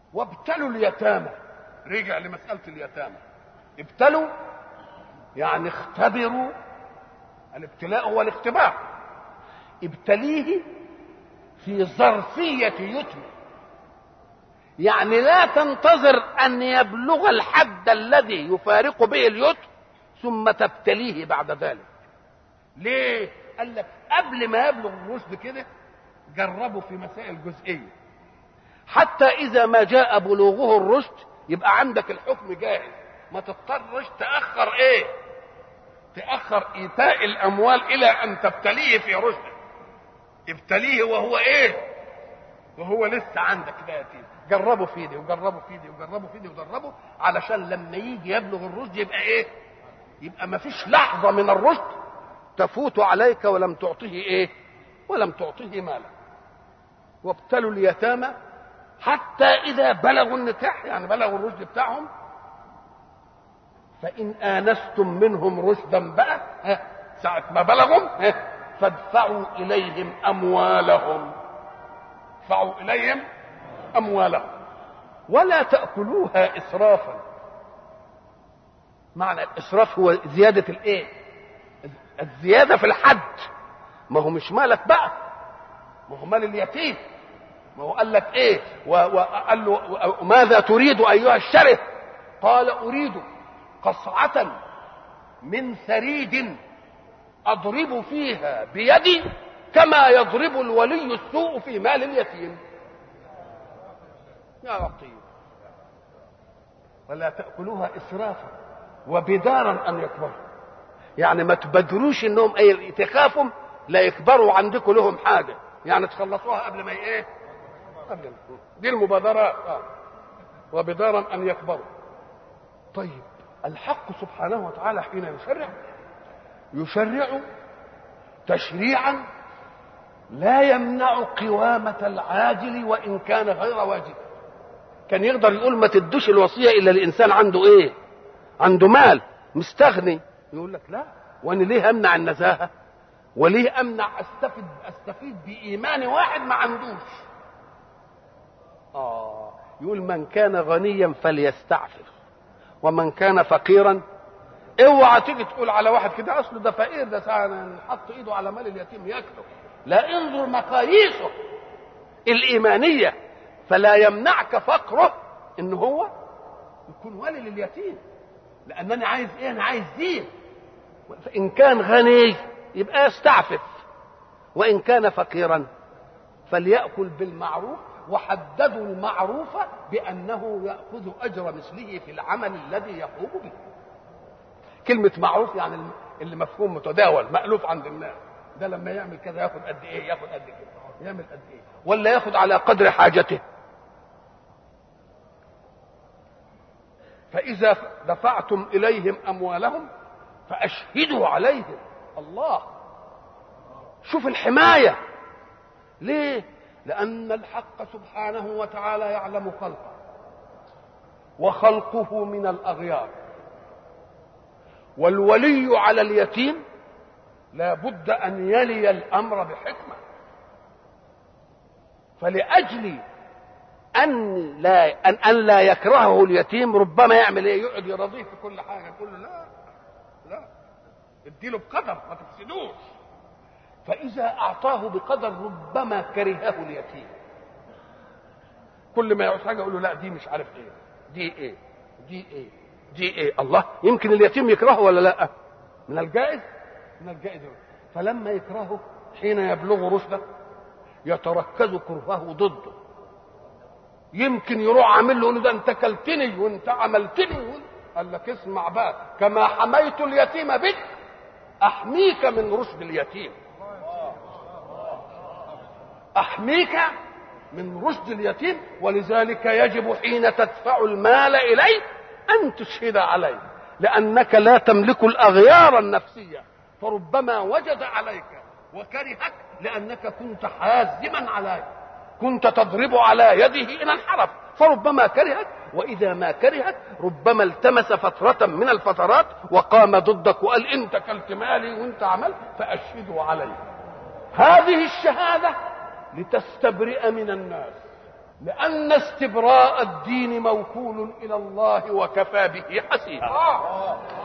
وابتلوا اليتامى رجع لمسألة اليتامى ابتلوا يعني اختبروا الابتلاء هو الاختبار ابتليه في ظرفية يتم يعني لا تنتظر أن يبلغ الحد الذي يفارق به اليتم ثم تبتليه بعد ذلك ليه؟ قال لك قبل ما يبلغ الرشد كده جربوا في مسائل جزئية حتى إذا ما جاء بلوغه الرشد يبقى عندك الحكم جاهز ما تضطرش تأخر إيه؟ تأخر إيتاء الأموال إلى أن تبتليه في رشده ابتليه وهو إيه؟ وهو لسه عندك ده يتيم جربوا في دي وجربوا في دي وجربوا في دي وجربوا علشان لما يجي يبلغ الرشد يبقى ايه يبقى ما فيش لحظة من الرشد تفوت عليك ولم تعطيه ايه ولم تعطيه مالا وابتلوا اليتامى حتى اذا بلغوا النكاح يعني بلغوا الرشد بتاعهم فان انستم منهم رشدا بقى ها ساعة ما بلغوا ها فادفعوا اليهم اموالهم ادفعوا اليهم اموالهم ولا تاكلوها اسرافا معنى الاسراف هو زياده الايه الزياده في الحد ما هو مش مالك بقى ما هو مال اليتيم ما هو قال لك ايه وقال له ماذا تريد ايها الشره قال اريد قصعه من ثريد اضرب فيها بيدي كما يضرب الولي السوء في مال اليتيم يا لطيف ولا تأكلوها إسرافا وبدارا أن يكبروا يعني ما تبدروش انهم اي تخافوا لا يكبروا عندكم لهم حاجه يعني تخلصوها قبل ما ايه قبل ما دي المبادرات آه. وبدارا ان يكبروا طيب الحق سبحانه وتعالى حين يشرع يشرع تشريعا لا يمنع قوامة العاجل وإن كان غير واجب كان يقدر يقول ما تدوش الوصية إلا الإنسان عنده إيه عنده مال مستغني يقول لك لا وانا ليه امنع النزاهه وليه امنع استفيد استفيد بايمان واحد ما عندوش اه يقول من كان غنيا فليستعفف ومن كان فقيرا اوعى تيجي تقول على واحد كده اصله ده فقير ده ساعه حط ايده على مال اليتيم ياكله لا انظر مقاييسه الايمانيه فلا يمنعك فقره ان هو يكون ولي لليتيم لانني عايز ايه انا عايز دين فان كان غني يبقى يستعفف وان كان فقيرا فليأكل بالمعروف وحددوا المعروف بأنه يأخذ أجر مثله في العمل الذي يقوم به كلمة معروف يعني اللي مفهوم متداول مألوف عند الناس ده لما يعمل كذا ياخد قد ايه ياخد قد كده يعمل قد ايه ولا ياخد على قدر حاجته فإذا دفعتم إليهم أموالهم فأشهدوا عليهم الله شوف الحماية ليه؟ لأن الحق سبحانه وتعالى يعلم خلقه وخلقه من الأغيار والولي على اليتيم لا بد أن يلي الأمر بحكمة فلأجل أن لا أن, أن لا يكرهه اليتيم ربما يعمل إيه؟ يقعد يرضيه في كل حاجة يقول له لا لا اديله بقدر ما تفسدوش فإذا أعطاه بقدر ربما كرهه اليتيم كل ما يعوز حاجة يقول له لا دي مش عارف إيه دي إيه دي إيه دي إيه الله يمكن اليتيم يكرهه ولا لا من الجائز من الجائز فلما يكرهه حين يبلغ رشده يتركز كرهه ضده يمكن يروح عامل له ده انت كلتني وانت عملتني قال لك اسمع بقى كما حميت اليتيم بك احميك من رشد اليتيم احميك من رشد اليتيم ولذلك يجب حين تدفع المال اليه ان تشهد عليه لانك لا تملك الاغيار النفسيه فربما وجد عليك وكرهك لانك كنت حازما عليه كنت تضرب على يده ان انحرف فربما كرهك واذا ما كرهك ربما التمس فتره من الفترات وقام ضدك وقال انت كلت مالي وانت عملت فاشهدوا عليه هذه الشهاده لتستبرئ من الناس لأن استبراء الدين موكول إلى الله وكفى به حسيبا